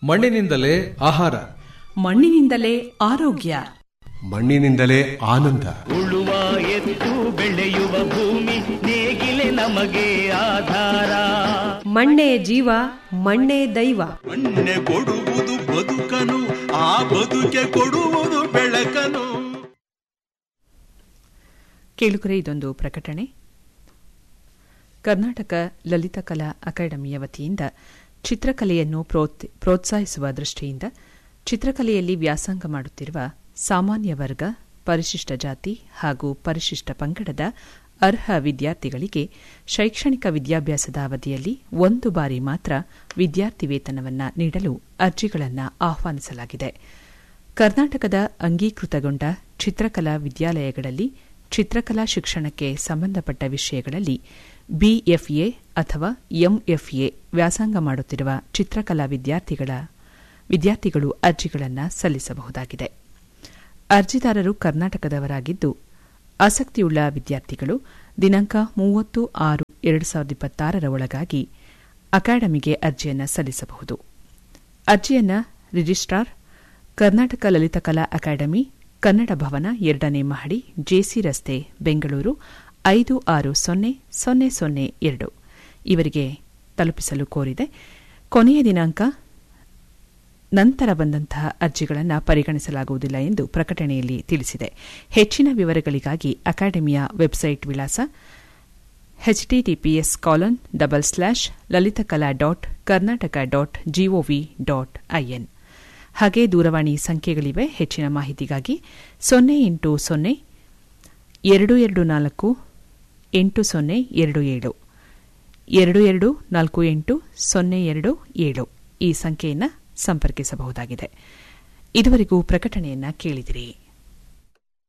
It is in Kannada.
ಮಣ್ಣಿನಿಂದಲೇ ಆಹಾರ ಮಣ್ಣಿನಿಂದಲೇ ಆರೋಗ್ಯ ಮಣ್ಣಿನಿಂದಲೇ ಆನಂದ ಉಳುವ ಎತ್ತು ಬೆಳೆಯುವ ಭೂಮಿ ನೇಗಿಲೆ ನಮಗೆ ಆಧಾರ ಮಣ್ಣೇ ಜೀವ ಮಣ್ಣೇ ದೈವ ಮಣ್ಣೆ ಕೊಡುವುದು ಬದುಕನು ಆ ಬದುಕೆ ಕೊಡುವುದು ಬೆಳಕನು ಕೇಳುಗರೆ ಇದೊಂದು ಪ್ರಕಟಣೆ ಕರ್ನಾಟಕ ಲಲಿತಕಲಾ ಅಕಾಡೆಮಿಯ ವತಿಯಿಂದ ಚಿತ್ರಕಲೆಯನ್ನು ಪ್ರೋತ್- ಪ್ರೋತ್ಸಾಹಿಸುವ ದೃಷ್ಟಿಯಿಂದ ಚಿತ್ರಕಲೆಯಲ್ಲಿ ವ್ಯಾಸಂಗ ಮಾಡುತ್ತಿರುವ ಸಾಮಾನ್ಯ ವರ್ಗ ಪರಿಶಿಷ್ಟ ಜಾತಿ ಹಾಗೂ ಪರಿಶಿಷ್ಟ ಪಂಗಡದ ಅರ್ಹ ವಿದ್ಯಾರ್ಥಿಗಳಿಗೆ ಶೈಕ್ಷಣಿಕ ವಿದ್ಯಾಭ್ಯಾಸದ ಅವಧಿಯಲ್ಲಿ ಒಂದು ಬಾರಿ ಮಾತ್ರ ವಿದ್ಯಾರ್ಥಿ ವೇತನವನ್ನು ನೀಡಲು ಅರ್ಜಿಗಳನ್ನು ಆಹ್ವಾನಿಸಲಾಗಿದೆ ಕರ್ನಾಟಕದ ಅಂಗೀಕೃತಗೊಂಡ ಚಿತ್ರಕಲಾ ವಿದ್ಯಾಲಯಗಳಲ್ಲಿ ಚಿತ್ರಕಲಾ ಶಿಕ್ಷಣಕ್ಕೆ ಸಂಬಂಧಪಟ್ಟ ವಿಷಯಗಳಲ್ಲಿ ಬಿಎಫ್ಎ ಅಥವಾ ಎಂಎಫ್ಎ ವ್ಯಾಸಂಗ ಮಾಡುತ್ತಿರುವ ಚಿತ್ರಕಲಾ ವಿದ್ಯಾರ್ಥಿಗಳ ವಿದ್ಯಾರ್ಥಿಗಳು ಅರ್ಜಿಗಳನ್ನು ಸಲ್ಲಿಸಬಹುದಾಗಿದೆ ಅರ್ಜಿದಾರರು ಕರ್ನಾಟಕದವರಾಗಿದ್ದು ಆಸಕ್ತಿಯುಳ್ಳ ವಿದ್ಯಾರ್ಥಿಗಳು ದಿನಾಂಕ ಮೂವತ್ತು ಆರು ಎರಡು ಸಾವಿರದ ಇಪ್ಪತ್ತಾರರ ಒಳಗಾಗಿ ಅಕಾಡೆಮಿಗೆ ಅರ್ಜಿಯನ್ನು ಸಲ್ಲಿಸಬಹುದು ಅರ್ಜಿಯನ್ನು ರಿಜಿಸ್ಟ್ರಾರ್ ಕರ್ನಾಟಕ ಲಲಿತಕಲಾ ಅಕಾಡೆಮಿ ಕನ್ನಡ ಭವನ ಎರಡನೇ ಮಹಡಿ ಜೆಸಿ ರಸ್ತೆ ಬೆಂಗಳೂರು ಐದು ಆರು ಸೊನ್ನೆ ಸೊನ್ನೆ ಸೊನ್ನೆ ಎರಡು ಇವರಿಗೆ ತಲುಪಿಸಲು ಕೋರಿದೆ ಕೊನೆಯ ದಿನಾಂಕ ನಂತರ ಬಂದಂತಹ ಅರ್ಜಿಗಳನ್ನು ಪರಿಗಣಿಸಲಾಗುವುದಿಲ್ಲ ಎಂದು ಪ್ರಕಟಣೆಯಲ್ಲಿ ತಿಳಿಸಿದೆ ಹೆಚ್ಚಿನ ವಿವರಗಳಿಗಾಗಿ ಅಕಾಡೆಮಿಯ ವೆಬ್ಸೈಟ್ ವಿಳಾಸ HTTPS colon double slash lalithakala dot Karnataka dot GOV dot IN ಹಾಗೆ ದೂರವಾಣಿ ಸಂಖ್ಯೆಗಳಿವೆ ಹೆಚ್ಚಿನ ಮಾಹಿತಿಗಾಗಿ ಸೊನ್ನೆ ಎಂಟು ಸೊನ್ನೆ ಎರಡು ಎರಡು ನಾಲ್ಕು ಎಂಟು ಸೊನ್ನೆ ಎರಡು ಏಳು ಎರಡು ಎರಡು ನಾಲ್ಕು ಎಂಟು ಸೊನ್ನೆ ಎರಡು ಏಳು ಈ ಸಂಖ್ಯೆಯನ್ನು ಸಂಪರ್ಕಿಸಬಹುದಾಗಿದೆ ಇದುವರೆಗೂ ಪ್ರಕಟಣೆಯನ್ನ ಕೇಳಿದಿರಿ